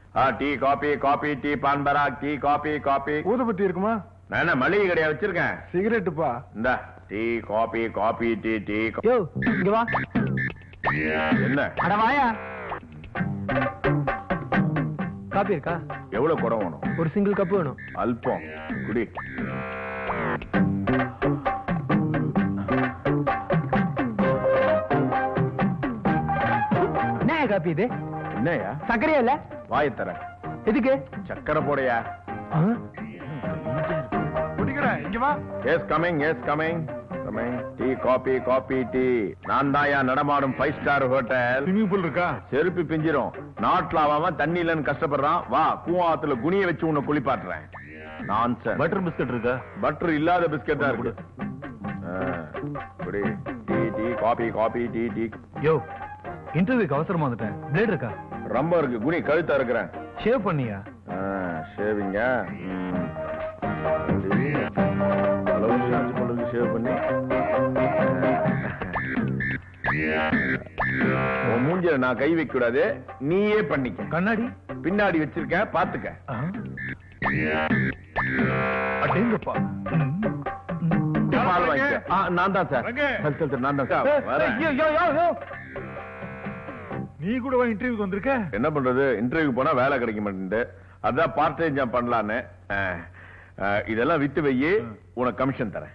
ஆ tea coffee coffee tea Pan Parag tea coffee coffee ஊதுபத்தி இருக்குமா நான் என்ன மளிகை கடையா வச்சிருக்கேன் சிகரெட்டுப்பா இந்த tea coffee coffee tea tea கா- யோ இங்க வா என்ன அட வாயா காப்பி இருக்கா எவ்வளவு குடம் வேணும் ஒரு சிங்கிள் கப் வேணும் அல்பம் குடி என்ன காப்பி இது என்னய்யா சர்க்கரையா இல்ல வாயை தர எதுக்கு சக்கரை போடையா ஆ? குடிக்கிறேன் இங்க வா yes coming yes coming coming tea coffee coffee tea நான் தாயா நடமாடும் five star hotel swimming pool இருக்கா செருப்பு பிஞ்சிரும் நாட்டுல அவன் தண்ணி இல்லைன்னு கஷ்டப்படுறான் வா கூவாத்துல குனிய வச்சு உன்னை குளிப்பாட்டுறேன் நான்சன் பட்டர் பிஸ்கட் இருக்கா பட்டர் இல்லாத பிஸ்கட் தான் இருக்கு ஆ, குடி tea tea coffee coffee tea tea யோ இன்டர்வியூக்கு அவசரமா வந்துட்டேன் பிளேட் இருக்கா ரொம்ப இருக்கு குனி கழுத்தா இருக்கிறேன் ஷேவ் பண்ணியா ஷேவிங்க ஷேவ் பண்ணி உன் மூஞ்சில நான் கை வைக்க கூடாது நீயே பண்ணிக்க கண்ணாடி பின்னாடி வச்சிருக்க பாத்துக்க அடேங்கப்பா பால் வாங்கிக்க ஆ, நான் தான் சார் ரங்க. சரி, சரி, சரி, நான் தான் சார் வரேன். யோ யோ யோ யோ நீ கூட வா இன்டர்வியூக்கு வந்திருக்க என்ன பண்றது இன்டர்வியூ போனா வேலை கிடைக்க மாட்டேங்குது அதான் பார்ட் டைம் ஜாப் பண்ணலான்னு அஹ், அஹ், இதெல்லாம் வித்து வையி உனக்கு கமிஷன் தரேன்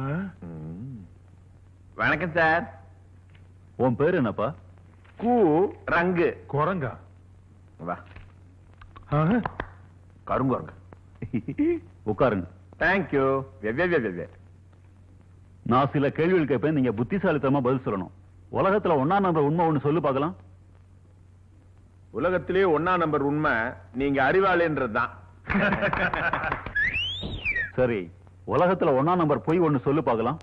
வணக்கம் சார் உன் பேர் என்னப்பா கூ ரங்கு குரங்கா வா கருங்குரங்கு உட்காருங்க தேங்க்யூ வெவ்வே வெவ்வே நான் சில கேள்விகள் கேட்பேன் நீங்க புத்திசாலித்தனமா பதில் சொல்லணும் உலகத்துல ஒன்னா நம்பர் உண்மை ஒண்ணு சொல்லு பார்க்கலாம் உலகத்திலேயே ஒன்னா நம்பர் உண்மை நீங்க அறிவாளின்றதுதான் சரி உலகத்துல ஒன்னா நம்பர் பொய் ஒண்ணு சொல்லு பார்க்கலாம்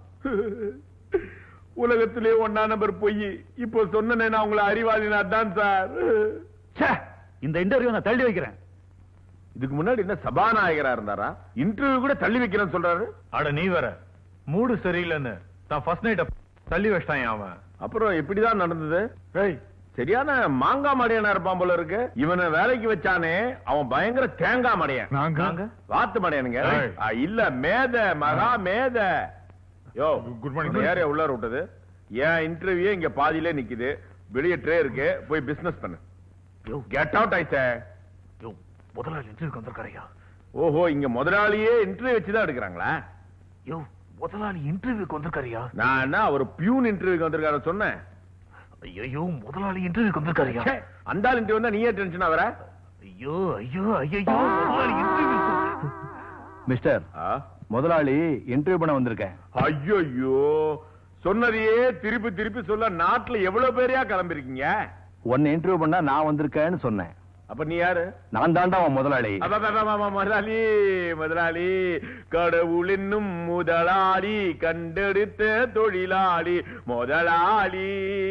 உலகத்திலேயே ஒன்னா நம்பர் பொய் இப்போ சொன்னேனே நான் உங்களை அறிவாளினா தான் சார் ச்சே, இந்த இன்டர்வியூ நான் தள்ளி வைக்கிறேன் இதுக்கு முன்னாடி என்ன சபாநாயகரா இருந்தாரா இன்டர்வியூ கூட தள்ளி வைக்கிறேன்னு சொல்றாரு அட நீ வேற மூடு சரியில்லைன்னு தான் ஃபர்ஸ்ட் நைட் தள்ளி வச்சிட்டான் அவன் அப்புறம் எப்படிதான் நடந்தது ஏய் சரியான மாங்காய் மடையனா இருப்பான் போல இருக்கு இவனை வேலைக்கு வச்சானே அவன் பயங்கர தேங்காய் மடையன் நாங்க வாத்து மடையனுங்க ஏய். ஆ, இல்ல மேத மகா மேத யோ குட் மார்னிங் இந்த ஏரியா உள்ளார விட்டது ஏன் இன்டர்வியூ இங்க பாதியிலே நிக்குது வெளியே ட்ரே இருக்கு போய் பிசினஸ் பண்ணு கெட் அவுட் ஆயிச்சே முதலாளி இன்டர்வியூக்கு வந்திருக்காரையா ஓஹோ இங்க முதலாளியே இன்டர்வியூ வச்சுதான் எடுக்கிறாங்களா யோ முதலாளி இன்டர்வியூக்கு வந்திருக்காரியா நான் என்ன ஒரு பியூன் இன்டர்வியூக்கு வந்திருக்காரு சொன்னேன் ஐயோ முதலாளி இன்டர்வியூக்கு வந்திருக்காரியா ச்சே, அந்த ஆள் இன்டர்வியூ வந்தா நீயே டென்ஷனா வர ஐயோ ஐயோ ஐயோ முதலாளி இன்டர்வியூ மிஸ்டர் முதலாளி இன்டர்வியூ பண்ண வந்திருக்கேன் ஐயோ சொன்னதையே திருப்பி திருப்பி சொல்ல நாட்டுல எவ்வளவு பேரையா கிளம்பிருக்கீங்க உன்னை இன்டர்வியூ பண்ணா நான் வந்திருக்கேன்னு சொன்னேன் அப்ப நீ யாரு நான் தாண்டா உன் முதலாளி அப்பப்பப்பப்ப, முதலாளி முதலாளி கடவுள் என்னும் முதலாளி கண்டெடுத்த தொழிலாளி முதலாளி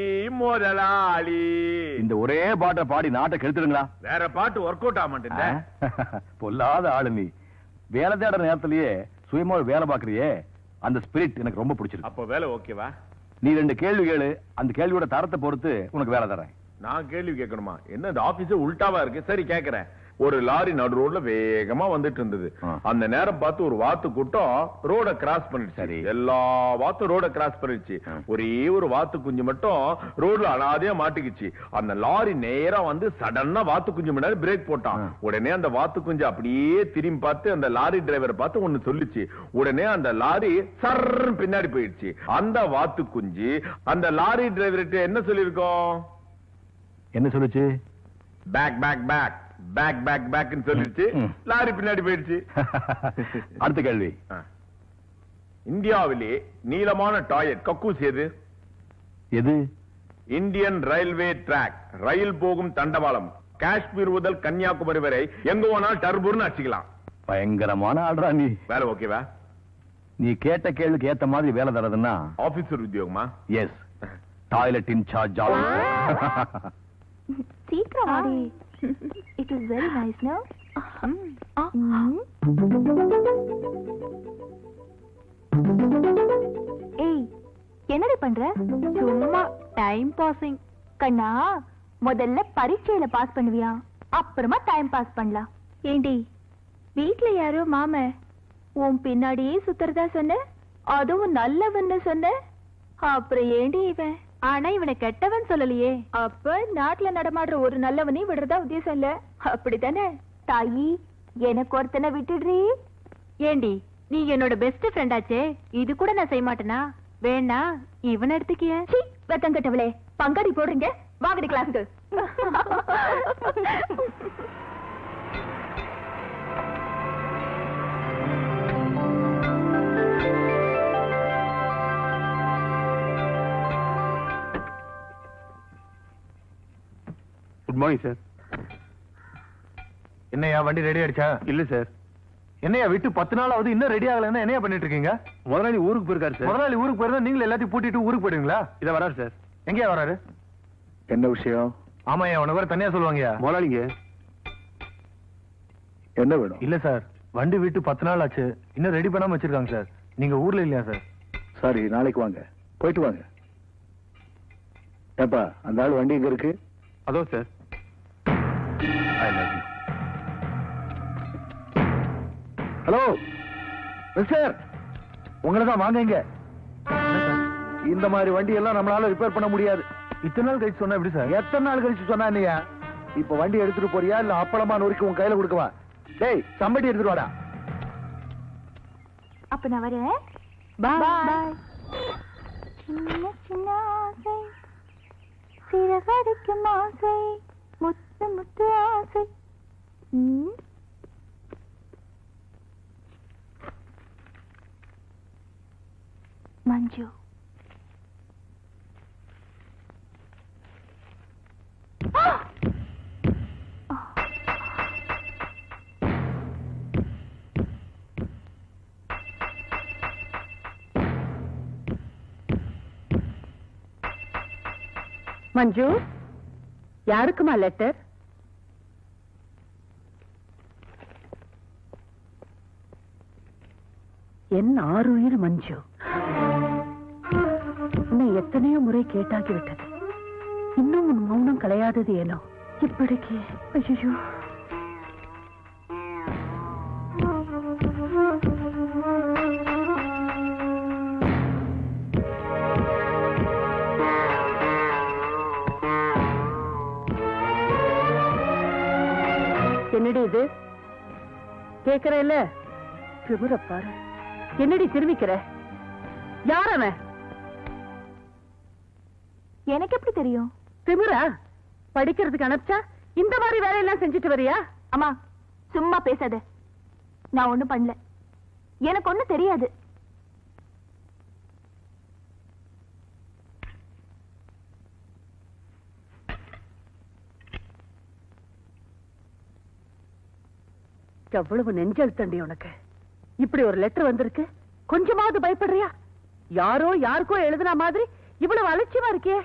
முதலாளி இந்த ஒரே பாட்டை பாடி நாட்டை கெடுத்துடுங்களா வேற பாட்டு ஒர்க் அவுட் ஆக மாட்டேன் பொல்லாத ஆளு நீ வேலை தேடுற நேரத்திலேயே சுயமா ஒரு வேலை பாக்குறியே அந்த ஸ்பிரிட் எனக்கு ரொம்ப பிடிச்சிருக்கு அப்ப வேலை ஓகேவா நீ ரெண்டு கேள்வி கேளு அந்த கேள்வியோட தரத்தை பொறுத்து உனக்கு வேலை தரேன் நான் கேள்வி கேட்கணுமா என்ன இந்த ஆபீஸ் உல்டாவா இருக்கு சரி கேக்குறேன் ஒரு லாரி நடு ரோட்ல வேகமா வந்துட்டு இருந்தது ஆ. அந்த நேரம் பார்த்து ஒரு வாத்து கூட்டம் ரோட கிராஸ் பண்ணிடுச்சு சரி. எல்லா வாத்தும் ரோட கிராஸ் பண்ணிடுச்சு ஆ. ஒரே ஒரு வாத்து குஞ்சு மட்டும் ரோட்ல அனாதையா மாட்டிக்கிச்சு அந்த லாரி நேரா வந்து சடனா வாத்து குஞ்சு முன்னாடி பிரேக் போட்டான் ஆ. உடனே அந்த வாத்து குஞ்சு அப்படியே திரும்பி பார்த்து அந்த லாரி டிரைவரை பார்த்து ஒண்ணு சொல்லுச்சு உடனே அந்த லாரி சர்ன்னு பின்னாடி போயிடுச்சு அந்த வாத்து குஞ்சு அந்த லாரி டிரைவர்கிட்ட என்ன சொல்லிருக்கோம் என்ன சொல்லுச்சு back back back back back பேக்னு சொல்லிடுச்சு ம். லாரி பின்னாடி போயிடுச்சு அடுத்த கேள்வி ஆ. இந்தியாவிலே நீளமான டாய்லெட் கக்கூஸ் எது எது இந்தியன் ரயில்வே ட்ராக் ரயில் போகும் தண்டவாளம் காஷ்மீர் முதல் கன்னியாகுமரி வரை எங்க வேணாலும் டர்புர்னு அடிச்சுக்கலாம் பயங்கரமான ஆள்றா நீ வேலை ஓகேவா நீ கேட்ட கேள்விக்கு ஏத்த மாதிரி வேலை தரதுன்னா ஆபீசர் உத்தியோகமா எஸ் டாய்லெட் இன்சார்ஜ் ஜாப் சீக்கிரம் வாடி it is very nice no ஏய் என்னடி பண்ற சும்மா டைம் பாசிங் கண்ணா முதல்ல பரீட்சையில பாஸ் பண்ணுவியா அப்புறமா டைம் பாஸ் பண்ணலாம் ஏண்டி வீட்ல யாரோ மாம உன் பின்னாடியே சுத்துறதா சொன்ன அதுவும் நல்லவன்னு சொன்ன அப்புறம் ஏண்டி இவன் ஆனா இவனை கெட்டவன் சொல்லலையே அப்ப நாட்டுல நடமாடுற ஒரு நல்லவனையும் விடுறதா உத்தேசம் இல்ல அப்படித்தானே தாயி எனக்கு ஒருத்தனை விட்டுடுறீ ஏண்டி நீ என்னோட பெஸ்ட் ஃப்ரெண்டாச்சே இது கூட நான் செய்ய மாட்டேனா வேணா இவனை எடுத்துக்கிய வெத்தம் கட்டவளே பங்காடி போடுறீங்க வாங்கடி கிளாஸுக்கு குட் மார்னிங் சார் என்னையா வண்டி ரெடி ஆயிடுச்சா இல்ல சார் என்னையா விட்டு பத்து நாள் ஆகுது இன்னும் ரெடி ஆகலன்னா என்னையா பண்ணிட்டு இருக்கீங்க முதலாளி ஊருக்கு போயிருக்காரு சார் முதலாளி ஊருக்கு போயிருந்தா நீங்களும் எல்லாத்தையும் பூட்டிட்டு ஊருக்கு போயிடுவீங்களா இத வராரு சார் எங்கேயா வராரு என்ன விஷயம் ஆமாய்யா உனக்கு வேற தனியா சொல்லுவாங்கயா முதலாளிங்க என்ன வேணும் இல்ல சார் வண்டி விட்டு பத்து நாள் ஆச்சு இன்னும் ரெடி பண்ணாம வச்சிருக்காங்க சார் நீங்க ஊர்ல இல்லையா சார் சரி நாளைக்கு வாங்க போயிட்டு வாங்க ஏப்பா அந்த ஆள் வண்டி எங்க இருக்கு அதோ sir I love you hello mister உங்களை தான் வாங்க இங்க இந்த மாதிரி வண்டி எல்லாம் நம்மளால ரிப்பேர் பண்ண முடியாது இத்தனை நாள் கழிச்சு சொன்னா எப்படி சார் எத்தனை நாள் கழிச்சு சொன்னா இல்லையா இப்ப வண்டி எடுத்துட்டு போறியா இல்ல அப்பளமா நொறுக்கி உன் கையில கொடுக்கவா டேய் சம்பட்டி எடுத்துட்டு வாடா அப்ப நான் வரேன் பாய் சின்ன சின்ன ஆசை சிறகடிக்கும் ஆசை முத்து முத்து ஆசை ம். மஞ்சு மஞ்சு யாருக்குமா லெட்டர் என் ஆறுயிர் மஞ்சு உன்னை எத்தனையோ முறை கேட்டாகி விட்டது இன்னும் உன் மௌனம் கலையாதது ஏனோ இப்படிக்கு ஐயோ என்னடி இது கேக்குறேல்ல திமிர பாரு என்னடி திரும்பிக்கிற யார் அவன் எனக்கு எப்படி தெரியும் திமிரா படிக்கிறதுக்கு அனுப்பிச்சா இந்த மாதிரி வேலையெல்லாம் செஞ்சுட்டு வரியா அம்மா சும்மா பேசாத நான் ஒண்ணும் பண்ணல எனக்கு ஒண்ணும் தெரியாது எவ்வளவு நெஞ்சல் தண்டி உனக்கு இப்படி ஒரு லெட்டர் வந்திருக்கு கொஞ்சமாவது பயப்படுறியா யாரோ யாருக்கோ எழுதுன மாதிரி இவ்வளவு அலட்சியமா இருக்கியே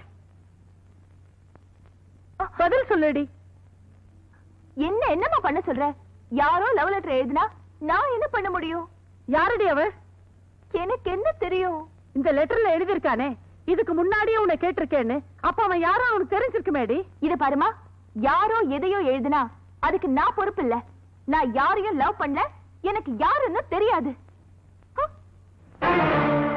பதில் சொல்லுடி என்ன என்னம்மா பண்ண சொல்ற யாரோ லவ் லெட்டர் எழுதினா நான் என்ன பண்ண முடியும் யாரடி அவ எனக்கு என்ன தெரியும் இந்த லெட்டர்ல எழுதியிருக்கானே இதுக்கு முன்னாடியே உன்னை கேட்டிருக்கேன்னு அப்ப அவன் யாரோ அவனுக்கு தெரிஞ்சிருக்குமேடி இத பாருமா யாரோ எதையோ எழுதுனா அதுக்கு நான் பொறுப்பு இல்ல நான் யாரையும் லவ் பண்ணல எனக்கு யாருன்னு தெரியாது ஹ?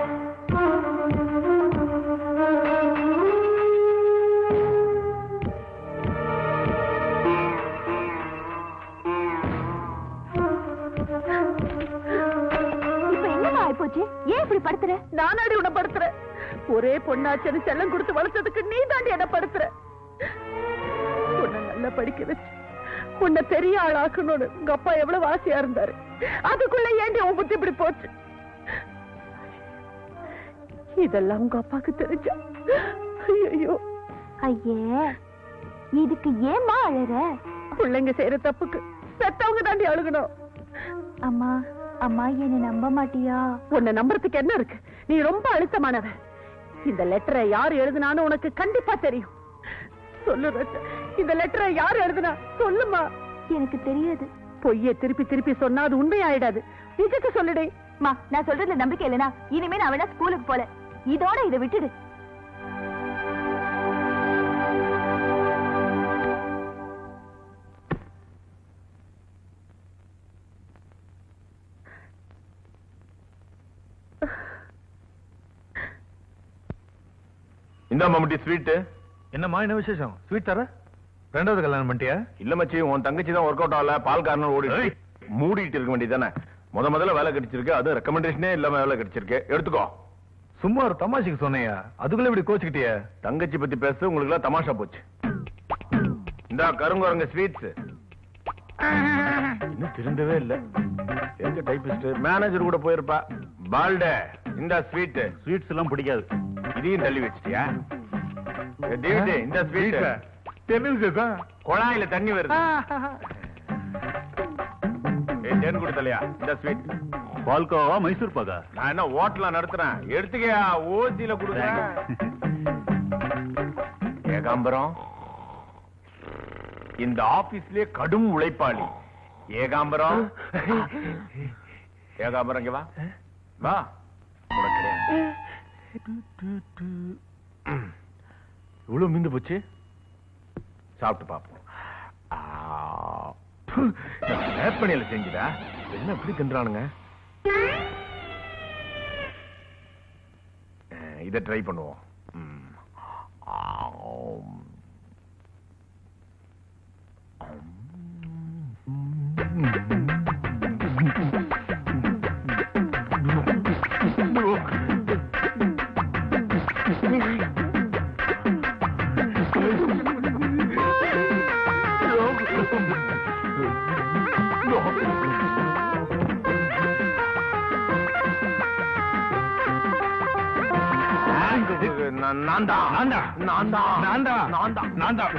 இப்ப என்னமா ஆயிப்போச்சு ஏன் இப்படி படுத்துற நானாடி உன்னை படுத்துறேன் ஒரே பொண்ணாச்சனு செல்லம் கொடுத்து வளர்த்ததுக்கு நீ தாண்டி என்ன படுத்துற உன்னை நல்லா படிக்க வச்சு உன்னை பெரிய ஆளாக்கணும்னு உங்க அப்பா எவ்வளவு ஆசையா இருந்தாரு அதுக்குள்ள ஏண்டி உன் புத்தி இப்படி போச்சு இதெல்லாம் உங்க அப்பாக்கு தெரிஞ்சா ஐயோ ஐயே இதுக்கு ஏம்மா அழற பிள்ளைங்க செய்யற தப்புக்கு பெத்தவங்க தாண்டி அழுகணும் அம்மா அம்மா என்ன நம்ப மாட்டியா உன்னை நம்புறதுக்கு என்ன இருக்கு நீ ரொம்ப அழுத்தமானவ இந்த லெட்டரை யார் எழுதுனான்னு உனக்கு கண்டிப்பா தெரியும் சொல்லு ரத்த இந்த லெட்டரை யார் எழுதுனா சொல்லுமா எனக்கு தெரியாது பொய்ய திருப்பி திருப்பி சொன்னா அது உண்மையாயிடாது நிஜத்தை சொல்லுடே மா நான் சொல்றதுல நம்பிக்கை இல்லனா இனிமே நான் வேணா ஸ்கூலுக்கு போல இதோட இதை விட்டுடு இந்த மம்முட்டி ஸ்வீட்டு என்னம்மா என்ன விசேஷம் ஸ்வீட் தர ரெண்டாவது கல்யாணம் பண்ணிட்டியா இல்ல மச்சி உன் தங்கச்சி தான் ஒர்க் அவுட் ஆகல பால் காரணம் ஓடி ஏய். மூடிட்டு இருக்க வேண்டியதானே முத முதல்ல வேலை கிடைச்சிருக்கு அது ரெக்கமெண்டேஷனே இல்லாம வேலை கிடைச்சிருக்கு எடுத்துக்கோ சும்மா ஒரு தமாஷுக்கு சொன்னையா அதுக்குள்ள இப்படி கோச்சுக்கிட்டியே தங்கச்சி பத்தி பேச உங்களுக்கு எல்லாம் தமாஷா போச்சு இந்த கருங்குரங்க ஸ்வீட்ஸ் இன்னும் திருந்தவே இல்ல எங்க டைபிஸ்ட் மேனேஜர் கூட போயிருப்பா பால்டே இந்த ஸ்வீட் ஸ்வீட்ஸ் எல்லாம் பிடிக்காது இதையும் தள்ளி வச்சிட்டியா ஏ, டேவிட் இந்த ஸ்வீட் தெரிஞ்சு குழாயில தண்ணி வருது ஏய், தேன் கொடுத்தலையா இந்த ஸ்வீட் பால்கோவா மைசூர் பாக்கா நான் என்ன ஹோட்டலா நடத்துறேன் எடுத்துக்கயா ஓசியில கொடுக்குறேன் ஏகாம்பரம் இந்த ஆபீஸ்லயே கடும் உழைப்பாளி ஏகாம்பரம் ஏகாம்பரம் இங்க வா வா உனக்கு கிடையாது. இவ்வளவு மீந்து போச்சு சாப்பிட்டு பார்ப்போம் ஆ, ப்பு, நான் வேப்பனையில செஞ்சுடா என்ன இப்படி தின்றானுங்க அஹ், இதை ட்ரை பண்ணுவோம் ம். ஆம். நான் நான் தான் நான் தான் நான் தான் நான் தான் நான் தான் நான் தான்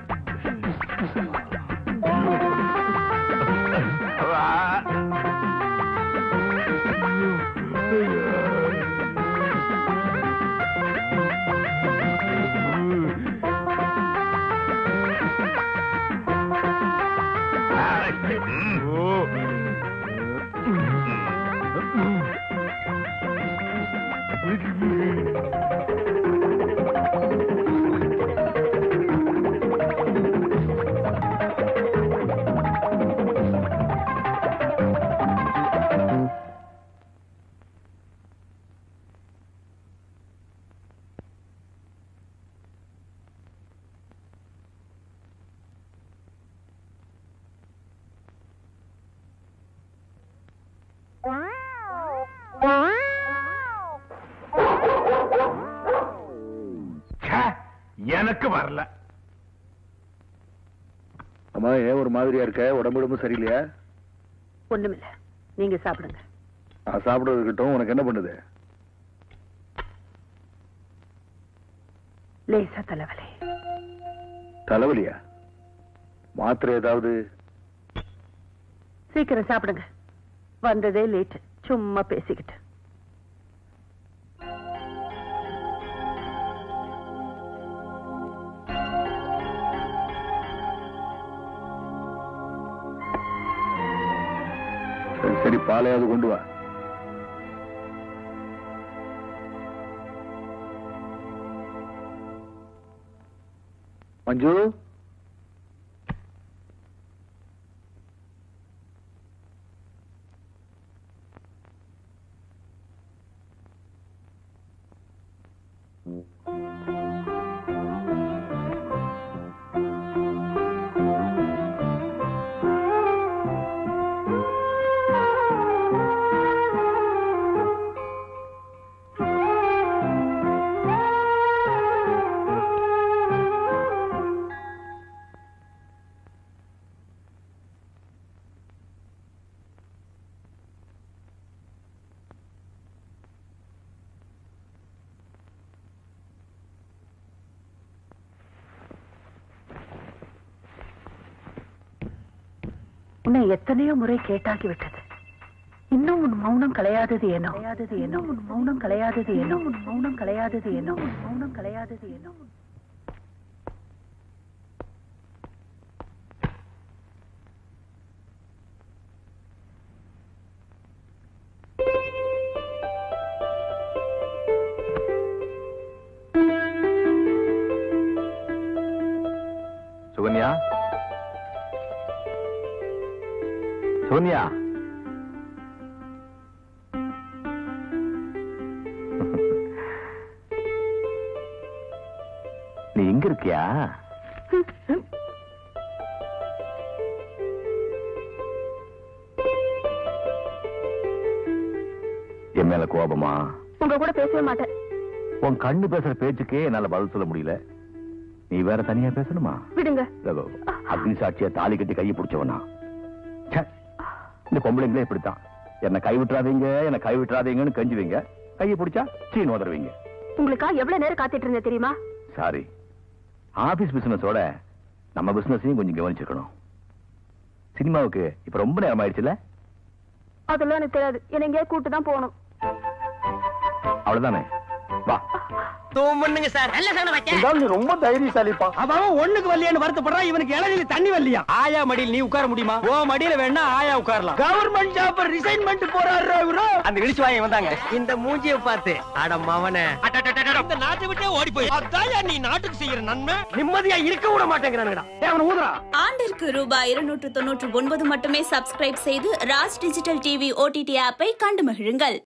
ச்சே, எனக்கு வரல அம்மா ஏன் ஒரு மாதிரியா இருக்க உடம்பு உடம்பு சரியில்லையா ஒண்ணுமில்ல நீங்க சாப்பிடுங்க நான் சாப்பிடுறது இருக்கட்டும் உனக்கு என்ன பண்ணுது லேசா தலைவலி தலைவலியா மாத்திரை ஏதாவது சீக்கிரம் சாப்பிடுங்க வந்ததே லேட் சும்மா பேசிக்கிட்டு சரி சரி பாலையாவது கொண்டு வா மஞ்சு உன்னை எத்தனையோ முறை கேட்டாகி விட்டது இன்னும் உன் மௌனம் கலையாதது ஏனோ கலையாதது ஏனோ உன் மௌனம் கலையாதது ஏனோ உன் மௌனம் கலையாதது ஏனோ உன் மௌனம் கலையாதது ஏனோ சுகன்யா சுகன்யா இருக்கியா என் மேல கோபமா உங்க கூட பேசவே மாட்டேன் உன் கண்ணு பேசுற பேச்சுக்கே என்னால பதில் சொல்ல முடியல நீ வேற தனியா பேசணுமா விடுங்க இதோ, அக்னி சாட்சியா தாலி கட்டி கையை பிடிச்சவனா ச்சே, இந்த பொம்பளைங்களே இப்படித்தான் என்ன கை விட்டுறாதீங்க என்ன கை விட்டுறாதீங்கன்னு கெஞ்சுவீங்க கையை பிடிச்சா சீன் உதறுவீங்க உங்களுக்கா எவ்வளவு நேரம் காத்துட்டு இருந்தேன் தெரியுமா சாரி ஆபீஸ் பிசினஸோட நம்ம பிசினஸையும் கொஞ்சம் கவனிச்சிருக்கணும் சினிமாவுக்கு இப்ப ரொம்ப நேரம் ஆயிடுச்சுல அதெல்லாம் எனக்கு தெரியாது என்ன எங்கேயா கூட்டு தான் போகணும் அவ்வளவுதானே வா தூமுன்னுங்க சார் நல்ல சாணம் வச்சேன் ரொம்ப தைரியசாலிப்பா அவன் ஒண்ணுக்கு வரலையான்னு வருத்தப்படுறான் இவனுக்கு இளநிலை தண்ணி வரலையா ஆயா மடியில் நீ உட்கார முடியுமா ஓ மடியில வேணா ஆயா உட்காரலாம் கவர்மெண்ட் ஜாப் ரிசைன்மெண்ட் போறாரு இவரு அந்த இழிச்சு வாங்க வந்தாங்க இந்த மூஞ்சிய பார்த்து அட மவனே இந்த நாட்டை விட்டே ஓடி போய் அதான் நீ நாட்டுக்கு செய்யற நன்மை நிம்மதியா இருக்க விட மாட்டேங்கிறானுடா அவன் ஊதுறா ஆண்டிற்கு ரூபாய் இருநூற்று தொன்னூற்று ஒன்பது மட்டுமே சப்ஸ்கிரைப் செய்து ராஜ் டிஜிட்டல் டிவி ஓடிடி ஆப்பை கண்டு மகிழுங்கள்